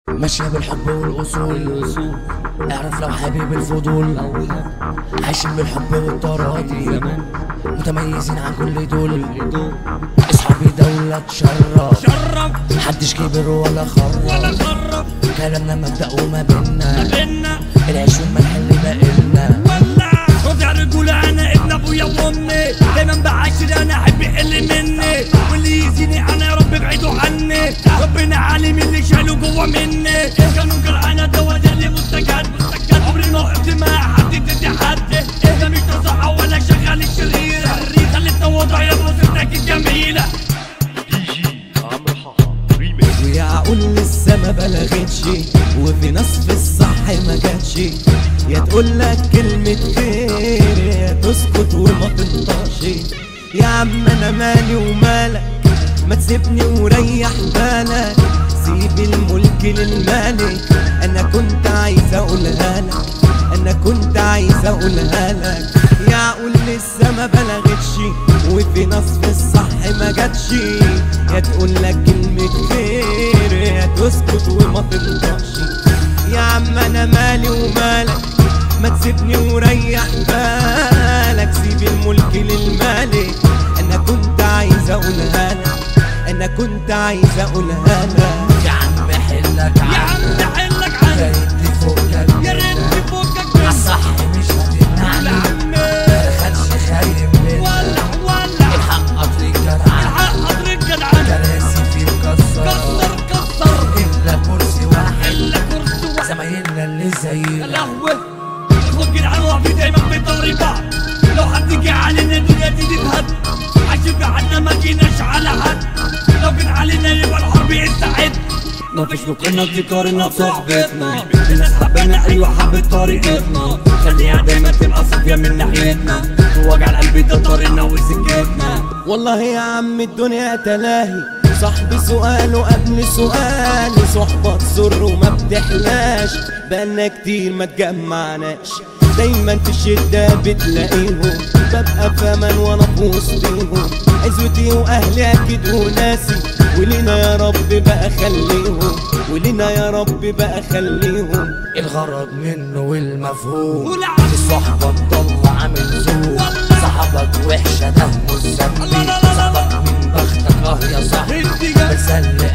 ماشية بالحب والأصول اعرف لو حبيب الفضول عايشين بالحب والتراضي متميزين عن كل دول اصحابي دولة تشرف شرف محدش كبر ولا خرف ولا خرف كلامنا مبدأ وما بينا بينا العيش والملح اللي باقلنا ولع خد يا رجولة انا ابن ابويا وامي دايما بعاشر انا احب يقل مني واللي يزيني انا يا رب ابعدوا عني ربنا عالم اللي شاله جوا مني كانوا جرعانة دوا ده اللي مستجد مستجد عمري ما وقفت مع حد ضد حد ده مش نصيحة ولا شغال الشرير خلي التواضع يا بصيرتك الجميلة ويعقول لسه ما بلغتش وفي ناس في الصح ما جاتش يا تقول لك كلمة خير يا تسكت وما تنطقش يا عم انا مالي ومالك ما تسيبني وريح بالك سيب الملك للمالك انا كنت عايز اقولها لك انا كنت عايز اقولها لك يعقول لسه ما بلغتش وفي ناس في الصح ما جاتش يا تقول لك كلمة خير يا تسكت وما تنطقش يا عم انا مالي ومالك ما تسيبني وريح بالك سيب الملك للمالك انا كنت عايز اقولها لك انا كنت عايز اقولها لك يا عم حلك يا عم حلك يا عني ريت فوقك يا ريت فوقك مني عالصح مش هتمنعني عمي خدش خايب منك ولع ولع الحق قطري جدعان الحق قدرك جدعان كراسي فيه مكسر كسر كسر إلا كرسي واحد الا كرسي واحد زمايلنا اللي زينا القهوة اخوك جدعان واقفين دايما بيضرب بعض لو حد جه علينا الدنيا دي تتهد عشان بعدنا ما جيناش على حد لو جيت علينا يبقى الحرب يستعد مفيش مقارنة تقارننا بصحبتنا الناس حبانا ايوه حبت طريقتنا خليها دايما تبقى صافية من ناحيتنا وجع القلب ده طريقنا وسكتنا والله يا عم الدنيا تلاهي صاحبي سؤاله قبل سؤالي صحبة سر وما بتحلاش بقالنا كتير ما تجمعناش دايما في الشدة بتلاقيهم ببقى في امان وانا في وسطيهم عزوتي واهلي اكيد وناسي ولينا يا رب بقى خليهم ولينا يا رب بقى خليهم الغرض منه والمفهوم ولعب. الصحبة تطلع عامل زور صحبك وحشة ده مش ذنبي لا لا لا لا لا. صحبك من بختك اه يا صاحبي انت جاي بسلم